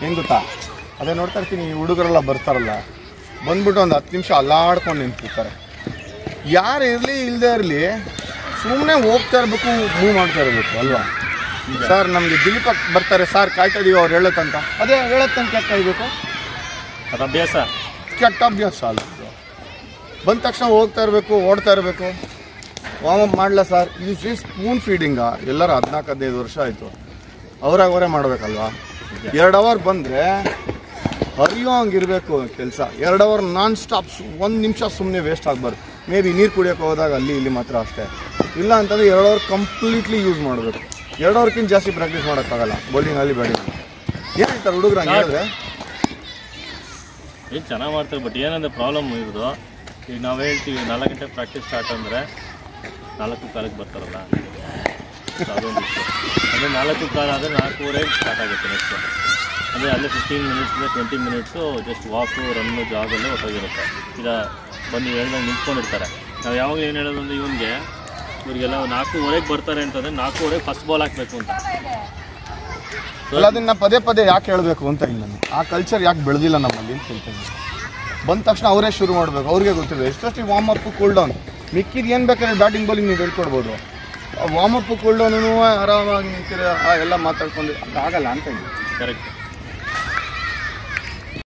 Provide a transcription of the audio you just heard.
ಏನು ಗೊತ್ತಾ ಅದೇ ನೋಡ್ತಾ ಇರ್ತೀನಿ ಈ ಹುಡುಗರೆಲ್ಲ ಬರ್ತಾರಲ್ಲ ಬಂದ್ಬಿಟ್ಟು ಒಂದು ಹತ್ತು ನಿಮಿಷ ಅಲ್ಲಾಡ್ಕೊಂಡು ನಿಂತಿರ್ತಾರೆ ಯಾರು ಇರಲಿ ಇಲ್ಲದೆ ಇರಲಿ ಸುಮ್ಮನೆ ಹೋಗ್ತಾ ಇರಬೇಕು ಮೂವ್ ಮಾಡ್ತಾ ಇರಬೇಕು ಅಲ್ವಾ ಸರ್ ನಮಗೆ ದಿಲೀಪ್ ಅಕ್ಕ ಬರ್ತಾರೆ ಸರ್ ಕಾಯ್ತಾ ಇದೀವಿ ಅವ್ರು ಹೇಳೋ ತನಕ ಅದೇ ಹೇಳೋ ತನಕ ಯಾಕೆ ಕಾಯ್ಬೇಕು ಅದು ಅಭ್ಯಾಸ ಕೆಟ್ಟ ಅಭ್ಯಾಸ ಅಲ್ಲ ಇದು. ಬಂದ ತಕ್ಷಣ ಹೋಗ್ತಾ ಇರಬೇಕು ಓಡ್ತಾ ಇರಬೇಕು ವಾರ್ಮ್ ಮಾಡಲ ಸರ್ ಇದು ಸ್ಪೂನ್ ಫೀಡಿಂಗಾ ಎಲ್ಲರೂ ಹದಿನಾಲ್ಕು ಹದಿನೈದು ವರ್ಷ ಆಯಿತು ಅವ್ರಾಗ ಅವರೇ ಮಾಡಬೇಕಲ್ವಾ ಎರಡು ಅವರ್ ಬಂದರೆ ಹರಿಯೋ ಹಂಗಿರಬೇಕು ಕೆಲಸ ಎರಡು ಅವರ್ ನಾನ್ ಸ್ಟಾಪ್ ಒಂದು ನಿಮಿಷ ಸುಮ್ಮನೆ ವೇಸ್ಟ್ ಆಗಬಾರ್ದು ಮೇ ಬಿ ನೀರು ಕುಡಿಯೋಕೆ ಹೋದಾಗ ಅಲ್ಲಿ ಇಲ್ಲಿ ಮಾತ್ರ ಅಷ್ಟೇ ಇಲ್ಲ ಅಂತಂದರೆ ಎರಡು ಅವರ್ ಕಂಪ್ಲೀಟ್ಲಿ ಯೂಸ್ ಮಾಡಬೇಕು ಎರಡು ಅವರ್ಕಿಂತ ಜಾಸ್ತಿ ಪ್ರಾಕ್ಟೀಸ್ ಮಾಡೋಕ್ಕಾಗಲ್ಲ ಬೌಲಿಂಗಲ್ಲಿ ಬ್ಯಾಟಿಂಗ್ ಏನಾಯ್ತಾರೆ ಹುಡುಗರು ಹಂಗೆ ಹೇಳಿದ್ರೆ ಏನು ಚೆನ್ನಾಗಿ ಮಾಡ್ತಾರೆ ಬಟ್ ಏನಂದ್ರೆ ಪ್ರಾಬ್ಲಮ್ ಇರೋದು ಈಗ ನಾವು ಹೇಳ್ತೀವಿ ನಾಲ್ಕು ಗಂಟೆ ಪ್ರಾಕ್ಟೀಸ್ ಸ್ಟಾರ್ಟ್ ಅಂದರೆ ನಾಲ್ಕು ಕಾಲಕ್ಕೆ ಬರ್ತಾರಲ್ಲ So ಅದೊಂದು ವಿಷಯ ಅಂದರೆ ನಾಲ್ಕು ಕಾಲ ಆದರೆ ನಾಲ್ಕೂವರೆ ಸ್ಟಾರ್ಟ್ ಆಗುತ್ತೆ ನೆಕ್ಸ್ಟ್ ಅಂದರೆ ಅಲ್ಲೇ fifteen minutes twenty minutes just walk run ಜಾಗಲ್ಲೇ ಹೊರಟೋಗಿರುತ್ತೆ ಈಗ ಬಂದು ಹೇಳ್ದಂಗೆ ನಿಂತ್ಕೊಂಡಿರ್ತಾರೆ ನಾವು ಯಾವಾಗ ಏನು ಹೇಳೋದು ಅಂದರೆ ಇವನಿಗೆ ಇವರಿಗೆಲ್ಲ ನಾಲ್ಕೂವರೆಗೆ ಬರ್ತಾರೆ ಅಂತಂದರೆ ನಾಲ್ಕೂವರೆಗೆ ಫಸ್ಟ್ ಬಾಲ್ ಹಾಕಬೇಕು ಅಂತ ಅಲ್ಲ ಅದನ್ನ ಪದೇ ಪದೇ ಯಾಕೆ ಹೇಳಬೇಕು ಅಂತ ಇಲ್ಲ ನಾನು ಆ ಕಲ್ಚರ್ ಯಾಕೆ ಬೆಳೆದಿಲ್ಲ ನಮ್ಮಲ್ಲಿ ಅಂತ ಹೇಳ್ತೀನಿ ಬಂದ ತಕ್ಷಣ ಅವರೇ ಶುರು ಮಾಡಬೇಕು ಅವ್ರಿಗೆ ಗೊತ್ತಿದೆ ಎಷ್ಟೊತ್ತಿಗೆ ವಾರ್ಮ್ ಅಪ್ ಕೂಲ್ ಡೌನ್ ಮಿಕ್ಕಿದ ಏನು ಬೇಕಾದ್ರೆ ಬ್ಯಾಟಿಂಗ್ ಬೌಲಿಂಗ್ ನೀವು ಹೇಳ್ಕೊಡ್ಬೋದು ವಾರ್ಮ್ ಅಪ್ ಕೂಲ್ ಡೌನು ಆರಾಮಾಗಿ ನಿಂತಿರ ಎಲ್ಲ ಮಾತಾಡ್ಕೊಂಡು ಆಗಲ್ಲ ಅಂತ ಹೇಳಿ ಕರೆಕ್ಟ್